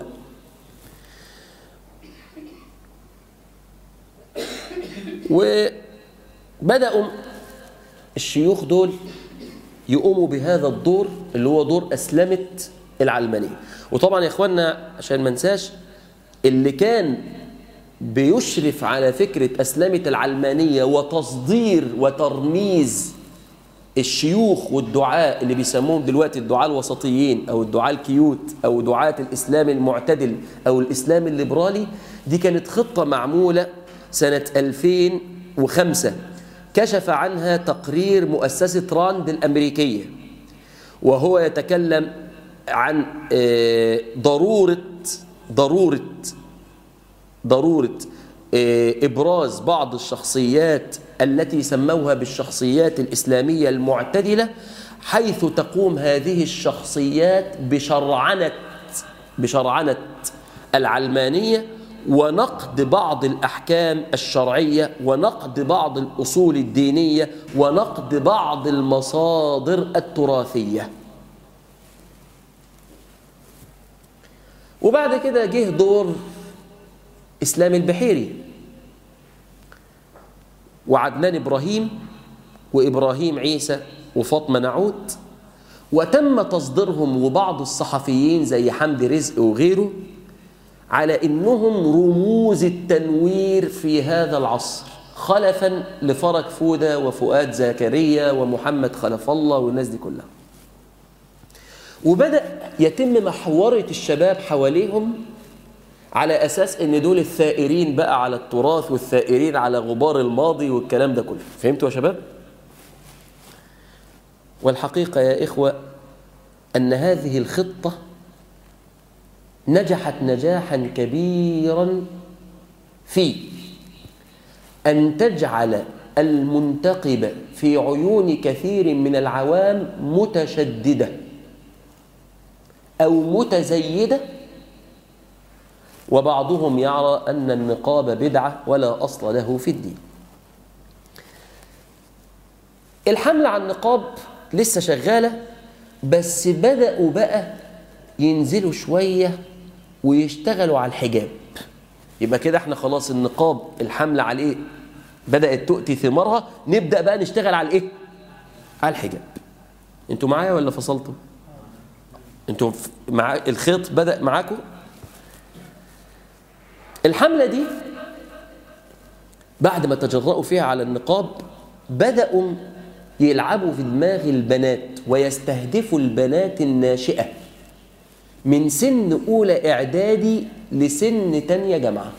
وبدأوا الشيوخ دول يقوموا بهذا الدور اللي هو دور أسلمة العلمانية وطبعا يا إخواننا عشان ما ننساش اللي كان بيشرف على فكرة أسلمة العلمانية وتصدير وترميز الشيوخ والدعاء اللي بيسموهم دلوقتي الدعاء الوسطيين أو الدعاء الكيوت أو دعاة الإسلام المعتدل أو الإسلام الليبرالي دي كانت خطة معمولة سنة 2005 كشف عنها تقرير مؤسسة راند الأمريكية وهو يتكلم عن ضرورة ضرورة ضرورة إبراز بعض الشخصيات التي سموها بالشخصيات الإسلامية المعتدلة حيث تقوم هذه الشخصيات بشرعنة بشرعنة العلمانية ونقد بعض الأحكام الشرعية ونقد بعض الأصول الدينية ونقد بعض المصادر التراثية وبعد كده جه دور إسلام البحيري وعدنان إبراهيم وإبراهيم عيسى وفاطمة نعود وتم تصديرهم وبعض الصحفيين زي حمدي رزق وغيره على إنهم رموز التنوير في هذا العصر خلفا لفرج فودة وفؤاد زكريا ومحمد خلف الله والناس دي كلها وبدأ يتم محورة الشباب حواليهم على أساس إن دول الثائرين بقى على التراث والثائرين على غبار الماضي والكلام ده كله فهمتوا يا شباب؟ والحقيقة يا إخوة أن هذه الخطة نجحت نجاحا كبيرا في أن تجعل المنتقب في عيون كثير من العوام متشددة أو متزيدة وبعضهم يرى أن النقاب بدعة ولا أصل له في الدين الحملة على النقاب لسه شغالة بس بدأوا بقى ينزلوا شوية ويشتغلوا على الحجاب يبقى كده احنا خلاص النقاب الحملة عليه بدأت تؤتي ثمارها نبدأ بقى نشتغل على الايه على الحجاب انتوا معايا ولا فصلتوا انتوا مع الخيط بدأ معاكم الحملة دي بعد ما تجرأوا فيها على النقاب بدأوا يلعبوا في دماغ البنات ويستهدفوا البنات الناشئة من سن أولى إعدادي لسن تانية جامعة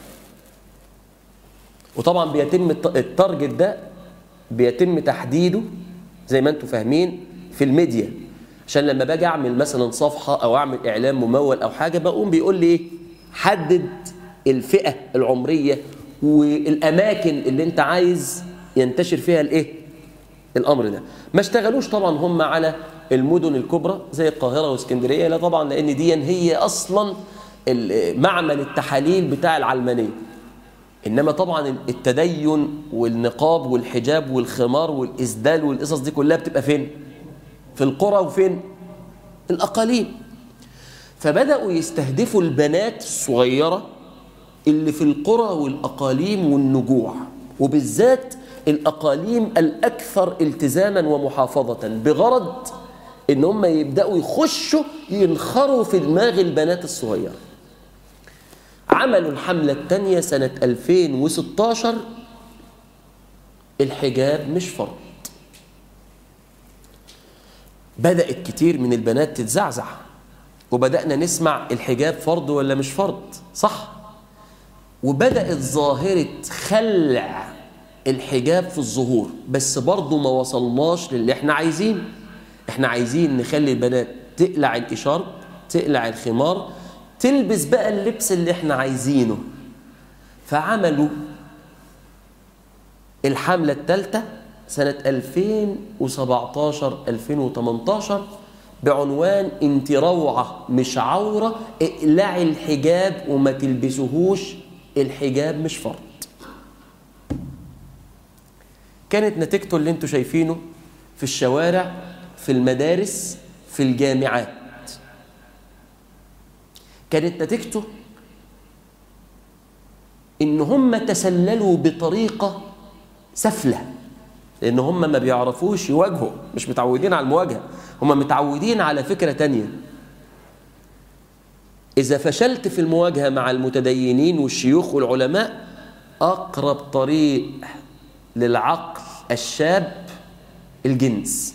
وطبعا بيتم التارجت ده بيتم تحديده زي ما انتم فاهمين في الميديا عشان لما باجي اعمل مثلا صفحه او اعمل اعلان ممول او حاجه بقوم بيقول لي ايه حدد الفئه العمريه والاماكن اللي انت عايز ينتشر فيها الايه الامر ده ما اشتغلوش طبعا هم على المدن الكبرى زي القاهره واسكندريه لا طبعا لان دي هي اصلا معمل التحاليل بتاع العلمانيه إنما طبعا التدين والنقاب والحجاب والخمار والإسدال والقصص دي كلها بتبقى فين؟ في القرى وفين؟ الأقاليم فبدأوا يستهدفوا البنات الصغيرة اللي في القرى والأقاليم والنجوع وبالذات الأقاليم الأكثر التزاما ومحافظة بغرض إن هم يبدأوا يخشوا ينخروا في دماغ البنات الصغيرة عملوا الحملة الثانية سنة 2016 الحجاب مش فرض بدأت كتير من البنات تتزعزع وبدأنا نسمع الحجاب فرض ولا مش فرض صح وبدأت ظاهرة خلع الحجاب في الظهور بس برضه ما وصلناش للي احنا عايزين احنا عايزين نخلي البنات تقلع الإشارب تقلع الخمار تلبس بقى اللبس اللي احنا عايزينه فعملوا الحملة الثالثة سنة 2017 2018 بعنوان انت روعة مش عورة اقلعي الحجاب وما تلبسوهوش الحجاب مش فرض كانت نتيجته اللي انتوا شايفينه في الشوارع في المدارس في الجامعات كانت نتيجته ان هم تسللوا بطريقة سفلة لان هم ما بيعرفوش يواجهوا مش متعودين على المواجهة هم متعودين على فكرة تانية إذا فشلت في المواجهة مع المتدينين والشيوخ والعلماء أقرب طريق للعقل الشاب الجنس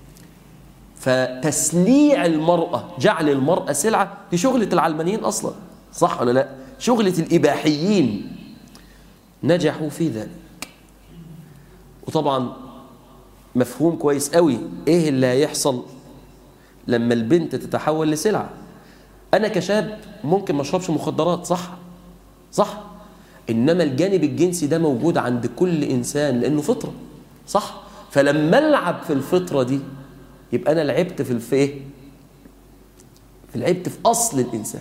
فتسليع المرأة جعل المرأة سلعة دي شغلة العلمانيين أصلا صح ولا لا شغلة الإباحيين نجحوا في ذلك وطبعا مفهوم كويس قوي ايه اللي هيحصل لما البنت تتحول لسلعة انا كشاب ممكن ما اشربش مخدرات صح صح انما الجانب الجنسي ده موجود عند كل انسان لانه فطرة صح فلما العب في الفطرة دي يبقى انا لعبت في الفيه في لعبت في اصل الانسان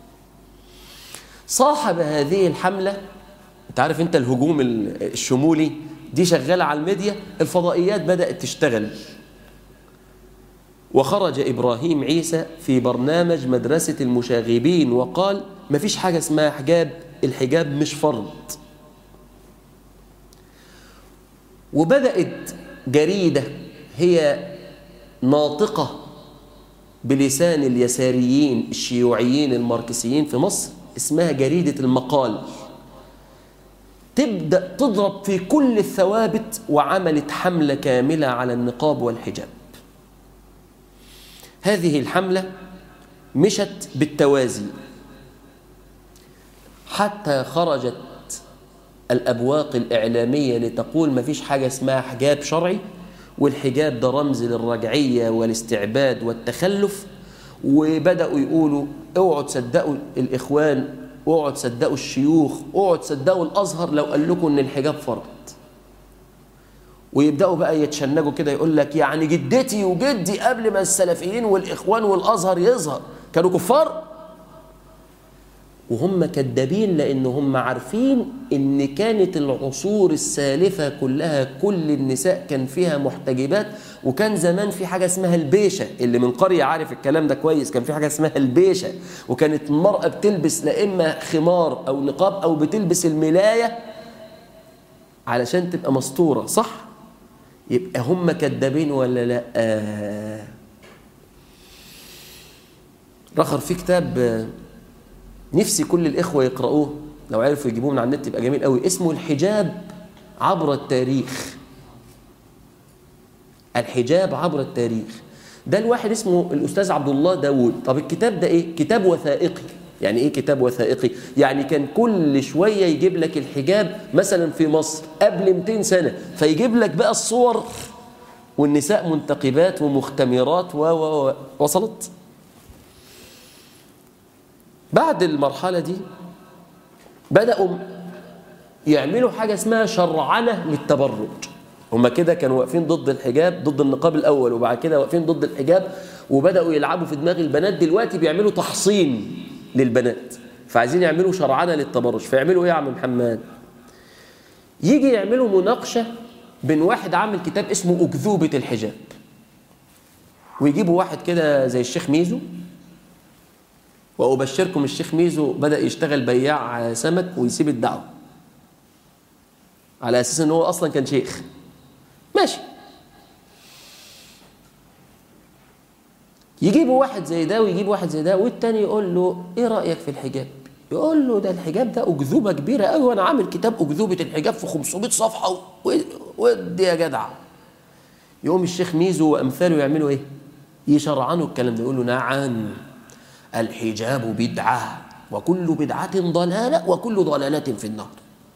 صاحب هذه الحملة انت عارف انت الهجوم الشمولي دي شغالة على الميديا الفضائيات بدأت تشتغل وخرج إبراهيم عيسى في برنامج مدرسة المشاغبين وقال مفيش حاجة اسمها حجاب الحجاب مش فرض وبدأت جريدة هي ناطقة بلسان اليساريين الشيوعيين الماركسيين في مصر اسمها جريدة المقال تبدأ تضرب في كل الثوابت وعملت حملة كاملة على النقاب والحجاب هذه الحملة مشت بالتوازي حتى خرجت الأبواق الإعلامية لتقول ما فيش حاجة اسمها حجاب شرعي والحجاب ده رمز للرجعية والاستعباد والتخلف وبدأوا يقولوا اوعوا تصدقوا الإخوان اوعوا تصدقوا الشيوخ اوعوا تصدقوا الازهر لو قال لكم ان الحجاب فرض ويبداوا بقى يتشنجوا كده يقول لك يعني جدتي وجدي قبل ما السلفيين والاخوان والازهر يظهر كانوا كفار وهم كذابين لان هم عارفين ان كانت العصور السالفه كلها كل النساء كان فيها محتجبات وكان زمان في حاجه اسمها البيشه اللي من قريه عارف الكلام ده كويس كان في حاجه اسمها البيشه وكانت المراه بتلبس لا اما خمار او نقاب او بتلبس الملايه علشان تبقى مستوره صح يبقى هم كذابين ولا لا آه. رخر في كتاب نفسي كل الإخوة يقرأوه لو عرفوا يجيبوه من على النت يبقى جميل قوي اسمه الحجاب عبر التاريخ الحجاب عبر التاريخ ده الواحد اسمه الأستاذ عبد الله داوود طب الكتاب ده إيه؟ كتاب وثائقي يعني إيه كتاب وثائقي؟ يعني كان كل شوية يجيب لك الحجاب مثلا في مصر قبل 200 سنة فيجيب لك بقى الصور والنساء منتقبات ومختمرات و و وصلت؟ بعد المرحلة دي بدأوا يعملوا حاجة اسمها شرعنة للتبرج هما كده كانوا واقفين ضد الحجاب ضد النقاب الأول وبعد كده واقفين ضد الحجاب وبدأوا يلعبوا في دماغ البنات دلوقتي بيعملوا تحصين للبنات فعايزين يعملوا شرعنة للتبرج فيعملوا ايه يا عم محمد يجي يعملوا مناقشة بين واحد عامل كتاب اسمه أكذوبة الحجاب ويجيبوا واحد كده زي الشيخ ميزو وأبشركم الشيخ ميزو بدأ يشتغل بياع سمك ويسيب الدعوة على أساس أنه هو أصلا كان شيخ ماشي يجيبوا واحد زي ده ويجيب واحد زي ده والتاني يقول له ايه رأيك في الحجاب يقول له ده الحجاب ده أكذوبة كبيرة قوي وأنا عامل كتاب أكذوبة الحجاب في 500 صفحة ودي يا جدع يقوم الشيخ ميزو وأمثاله يعملوا إيه؟ يشرعنوا الكلام ده يقولوا نعم الحجاب بدعة وكل بدعة ضلالة وكل ضلالة في النار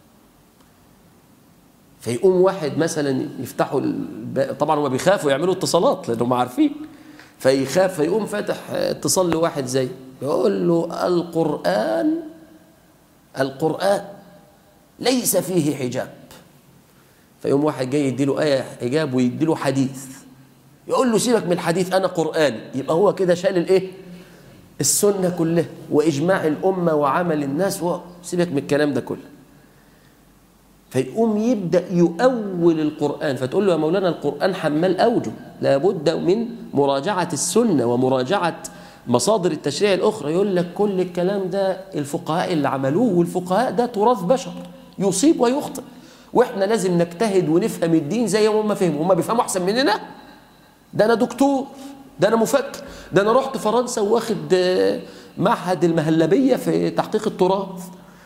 فيقوم واحد مثلا يفتحوا الب... طبعا هم بيخافوا يعملوا اتصالات لانهم عارفين فيخاف فيقوم فاتح اتصال لواحد زي يقول له القرآن القرآن ليس فيه حجاب فيقوم واحد جاي يديله آية حجاب ويديله حديث يقول له سيبك من الحديث أنا قرآني يبقى هو كده شال الإيه السنة كلها وإجماع الأمة وعمل الناس سيبك من الكلام ده كله فيقوم يبدأ يؤول القرآن فتقول له يا مولانا القرآن حمال أوجه لابد من مراجعة السنة ومراجعة مصادر التشريع الأخرى يقول لك كل الكلام ده الفقهاء اللي عملوه والفقهاء ده تراث بشر يصيب ويخطئ واحنا لازم نجتهد ونفهم الدين زي ما هم فهموا هم بيفهموا احسن مننا ده انا دكتور ده انا مفكر ده انا رحت فرنسا واخد معهد المهلبيه في تحقيق التراث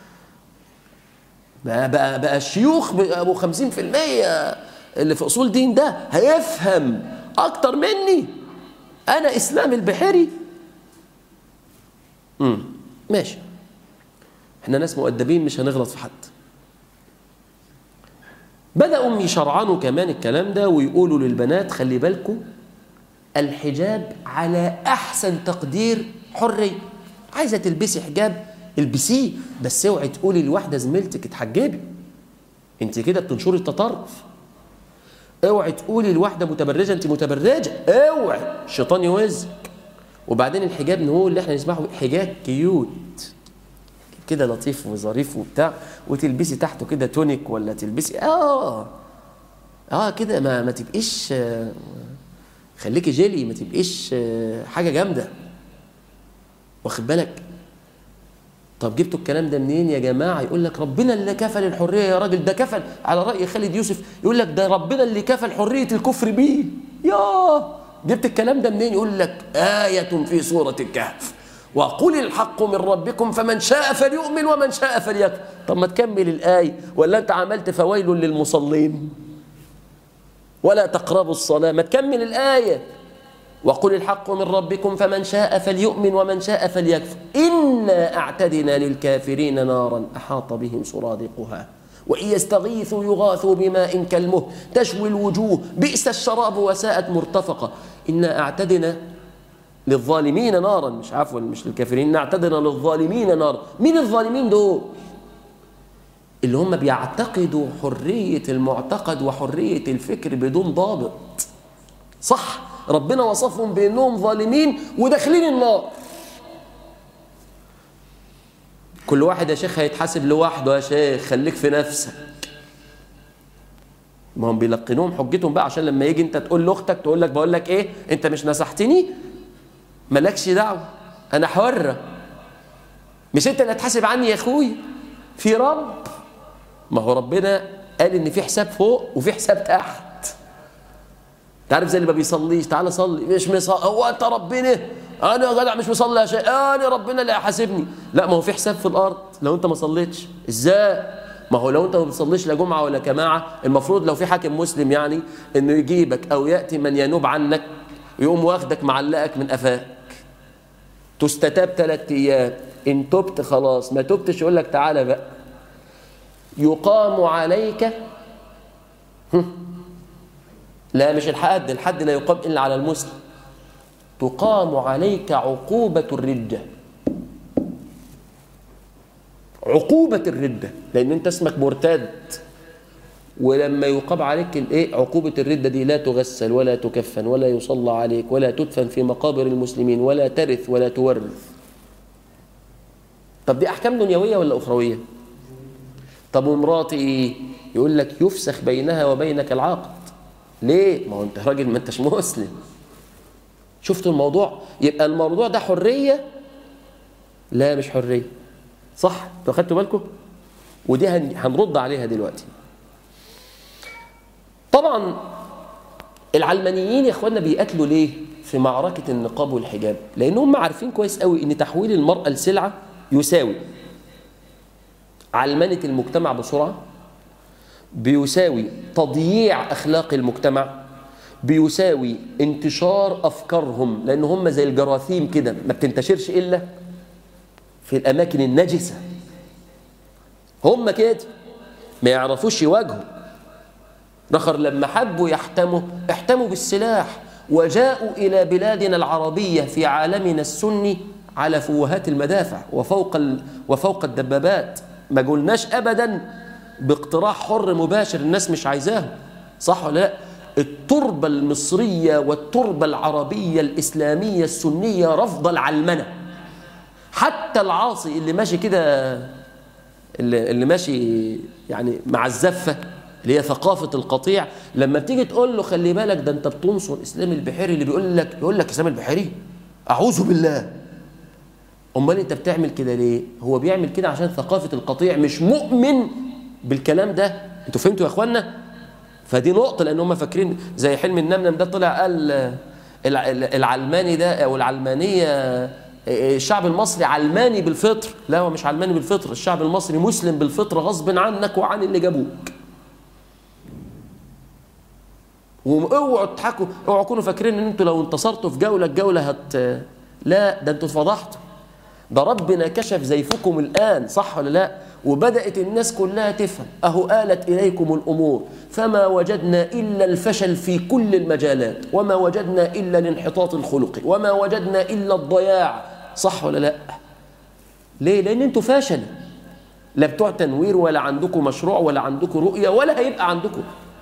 بقى بقى, بقى الشيوخ ابو 50% اللي في اصول دين ده هيفهم اكتر مني انا اسلام البحيري امم ماشي احنا ناس مؤدبين مش هنغلط في حد بدأوا يشرعنوا كمان الكلام ده ويقولوا للبنات خلي بالكم الحجاب على أحسن تقدير حرية عايزة تلبسي حجاب البسيه بس اوعي تقولي لواحدة زميلتك اتحجبي انت كده بتنشري التطرف اوعي تقولي لواحدة متبرجة انت متبرجة اوعي الشيطان يوزك وبعدين الحجاب هو اللي احنا نسمعه حجاب كيوت كده لطيف وظريف وبتاع وتلبسي تحته كده تونيك ولا تلبسي اه اه كده ما ما تبقيش آه خليكي جيلي ما تبقيش آه حاجه جامده واخد بالك طب جبتوا الكلام ده منين يا جماعه يقول لك ربنا اللي كفل الحريه يا راجل ده كفل على راي خالد يوسف يقول لك ده ربنا اللي كفل حريه الكفر بيه ياه جبت الكلام ده منين يقول لك ايه في سوره الكهف وقل الحق من ربكم فمن شاء فليؤمن ومن شاء فليكفر طب ما تكمل الآية ولا أنت عملت فويل للمصلين ولا تقربوا الصلاة ما تكمل الآية وقل الحق من ربكم فمن شاء فليؤمن ومن شاء فليكفر إنا أعتدنا للكافرين نارا أحاط بهم سرادقها وإن يستغيثوا يغاثوا بماء كالمهل تشوي الوجوه بئس الشراب وساءت مرتفقة إنا أعتدنا للظالمين نارا مش عفوا مش للكافرين نعتدنا للظالمين نارا مين الظالمين دول اللي هم بيعتقدوا حرية المعتقد وحرية الفكر بدون ضابط صح ربنا وصفهم بأنهم ظالمين وداخلين النار كل واحد يا شيخ هيتحاسب لوحده يا شيخ خليك في نفسك ما هم بيلقنوهم حجتهم بقى عشان لما يجي انت تقول لاختك تقول لك بقول لك ايه انت مش نصحتني مالكش دعوه انا حره مش انت اللي هتحاسب عني يا اخويا في رب ما هو ربنا قال ان في حساب فوق وفي حساب تحت تعرف زي اللي ما بيصليش تعالى صلي مش مصلي هو انت ربنا انا يا جدع مش مصلي يا شيء انا ربنا اللي هيحاسبني لا ما هو في حساب في الارض لو انت ما صليتش ازاي ما هو لو انت ما بتصليش لا جمعه ولا جماعه المفروض لو في حاكم مسلم يعني انه يجيبك او ياتي من ينوب عنك يقوم واخدك معلقك من قفاك تستتاب ثلاث ايام ان تبت خلاص ما تبتش يقول لك تعالى بقى يقام عليك لا مش الحد الحد لا يقام الا على المسلم تقام عليك عقوبة الردة عقوبة الردة لأن أنت اسمك مرتد ولما يقام عليك الايه عقوبة الردة دي لا تغسل ولا تكفن ولا يصلى عليك ولا تدفن في مقابر المسلمين ولا ترث ولا تورث طب دي أحكام دنيوية ولا أخروية طب ومراتي ايه يقول لك يفسخ بينها وبينك العقد ليه ما هو انت راجل ما انتش مسلم شفتوا الموضوع يبقى الموضوع ده حريه لا مش حريه صح انتوا خدتوا بالكم ودي هنرد عليها دلوقتي طبعا العلمانيين يا اخوانا بيقاتلوا ليه في معركة النقاب والحجاب لأن هم عارفين كويس قوي أن تحويل المرأة لسلعة يساوي علمنة المجتمع بسرعة بيساوي تضييع أخلاق المجتمع بيساوي انتشار أفكارهم لأن هم زي الجراثيم كده ما بتنتشرش إلا في الأماكن النجسة هم كده ما يعرفوش يواجهوا رخر لما حبوا يحتموا احتموا بالسلاح وجاءوا إلى بلادنا العربية في عالمنا السني على فوهات المدافع وفوق ال... وفوق الدبابات ما قلناش أبدا باقتراح حر مباشر الناس مش عايزاه صح ولا لا التربة المصرية والتربة العربية الإسلامية السنية رفض العلمنة حتى العاصي اللي ماشي كده اللي, اللي ماشي يعني مع الزفة اللي هي ثقافة القطيع لما بتيجي تقول له خلي بالك ده انت بتنصر اسلام البحيري اللي بيقول لك يقول لك اسلام البحيري اعوذ بالله امال انت بتعمل كده ليه هو بيعمل كده عشان ثقافة القطيع مش مؤمن بالكلام ده انتوا فهمتوا يا اخوانا فدي نقطة لان هم فاكرين زي حلم النمنم ده طلع قال العلماني ده او العلمانية الشعب المصري علماني بالفطر لا هو مش علماني بالفطر الشعب المصري مسلم بالفطر غصب عنك وعن اللي جابوك واوعوا تضحكوا اوعوا تكونوا فاكرين ان انتوا لو انتصرتوا في جوله الجوله هت لا ده انتوا اتفضحتوا ده ربنا كشف زيفكم الان صح ولا لا وبدات الناس كلها تفهم اهو آلت اليكم الامور فما وجدنا الا الفشل في كل المجالات وما وجدنا الا الانحطاط الخلقي وما وجدنا الا الضياع صح ولا لا ليه لان انتوا فاشل لا بتوع تنوير ولا عندكم مشروع ولا عندكم رؤيه ولا هيبقى عندكم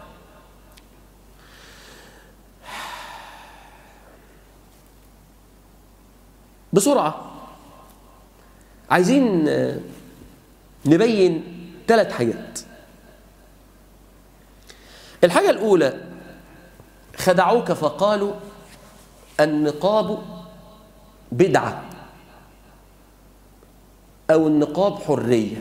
بسرعة عايزين نبين ثلاث حاجات الحاجة الأولى خدعوك فقالوا النقاب بدعة أو النقاب حرية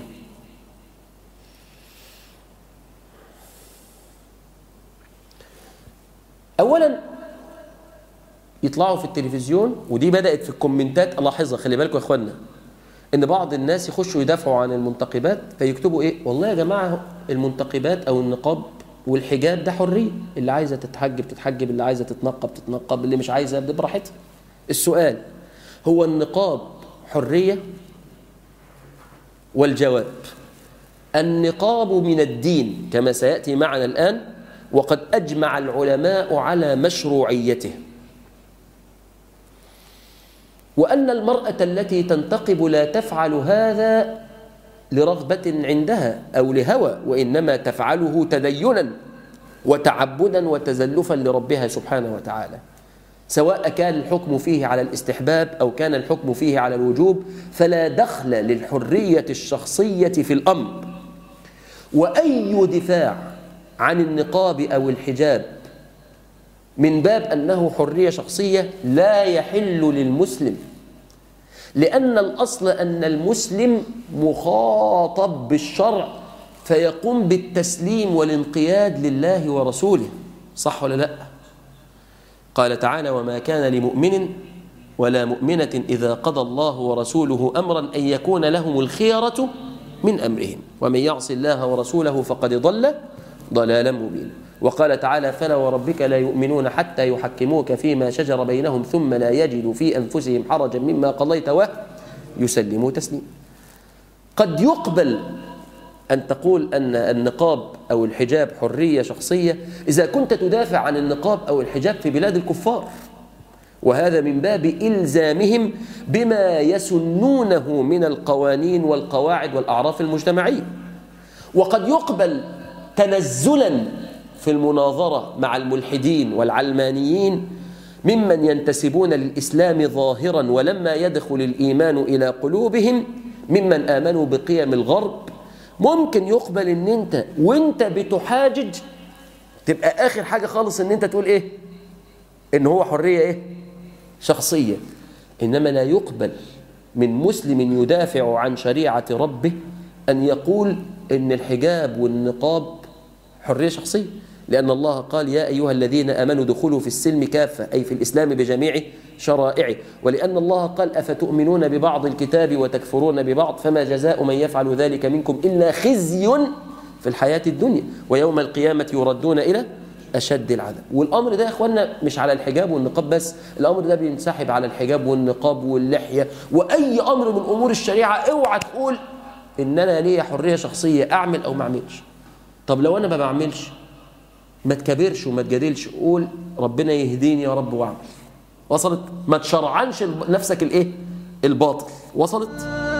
أولا يطلعوا في التلفزيون ودي بدأت في الكومنتات ألاحظها خلي بالكم يا إخوانا إن بعض الناس يخشوا يدافعوا عن المنتقبات فيكتبوا إيه والله يا جماعة المنتقبات أو النقاب والحجاب ده حرية اللي عايزة تتحجب تتحجب اللي عايزة تتنقب تتنقب اللي مش عايزة يبدأ براحتها السؤال هو النقاب حرية والجواب النقاب من الدين كما سيأتي معنا الآن وقد أجمع العلماء على مشروعيته وأن المرأة التي تنتقب لا تفعل هذا لرغبة عندها أو لهوى وإنما تفعله تدينا وتعبدا وتزلفا لربها سبحانه وتعالى سواء كان الحكم فيه على الاستحباب أو كان الحكم فيه على الوجوب فلا دخل للحرية الشخصية في الأمر وأي دفاع عن النقاب أو الحجاب من باب أنه حرية شخصية لا يحل للمسلم لأن الأصل أن المسلم مخاطب بالشرع فيقوم بالتسليم والانقياد لله ورسوله صح ولا لا قال تعالى وما كان لمؤمن ولا مؤمنة إذا قضى الله ورسوله أمرا أن يكون لهم الخيرة من أمرهم ومن يعص الله ورسوله فقد ضل ضلالا مبينا وقال تعالى فلا وربك لا يؤمنون حتى يحكموك فيما شجر بينهم ثم لا يجدوا في أنفسهم حرجا مما قضيت ويسلموا تسليما قد يقبل أن تقول أن النقاب أو الحجاب حرية شخصية إذا كنت تدافع عن النقاب أو الحجاب في بلاد الكفار وهذا من باب إلزامهم بما يسنونه من القوانين والقواعد والأعراف المجتمعية وقد يقبل تنزلا في المناظرة مع الملحدين والعلمانيين ممن ينتسبون للإسلام ظاهرا ولما يدخل الإيمان إلى قلوبهم ممن آمنوا بقيم الغرب ممكن يقبل ان انت وانت بتحاجج تبقى اخر حاجه خالص ان انت تقول ايه ان هو حريه ايه شخصيه انما لا يقبل من مسلم يدافع عن شريعه ربه ان يقول ان الحجاب والنقاب حريه شخصيه لان الله قال يا ايها الذين امنوا دخلوا في السلم كافه اي في الاسلام بجميع شرائعه ولان الله قال افتؤمنون ببعض الكتاب وتكفرون ببعض فما جزاء من يفعل ذلك منكم الا خزي في الحياه الدنيا ويوم القيامه يردون الى أشد العذاب والأمر ده يا أخوانا مش على الحجاب والنقاب بس الأمر ده بينسحب على الحجاب والنقاب واللحية وأي أمر من أمور الشريعة اوعى تقول إن أنا ليا حرية شخصية أعمل أو ما أعملش طب لو أنا ما بعملش ما تكبرش وما تجادلش قول ربنا يهديني يا رب واعمل وصلت ما تشرعنش نفسك الايه الباطل وصلت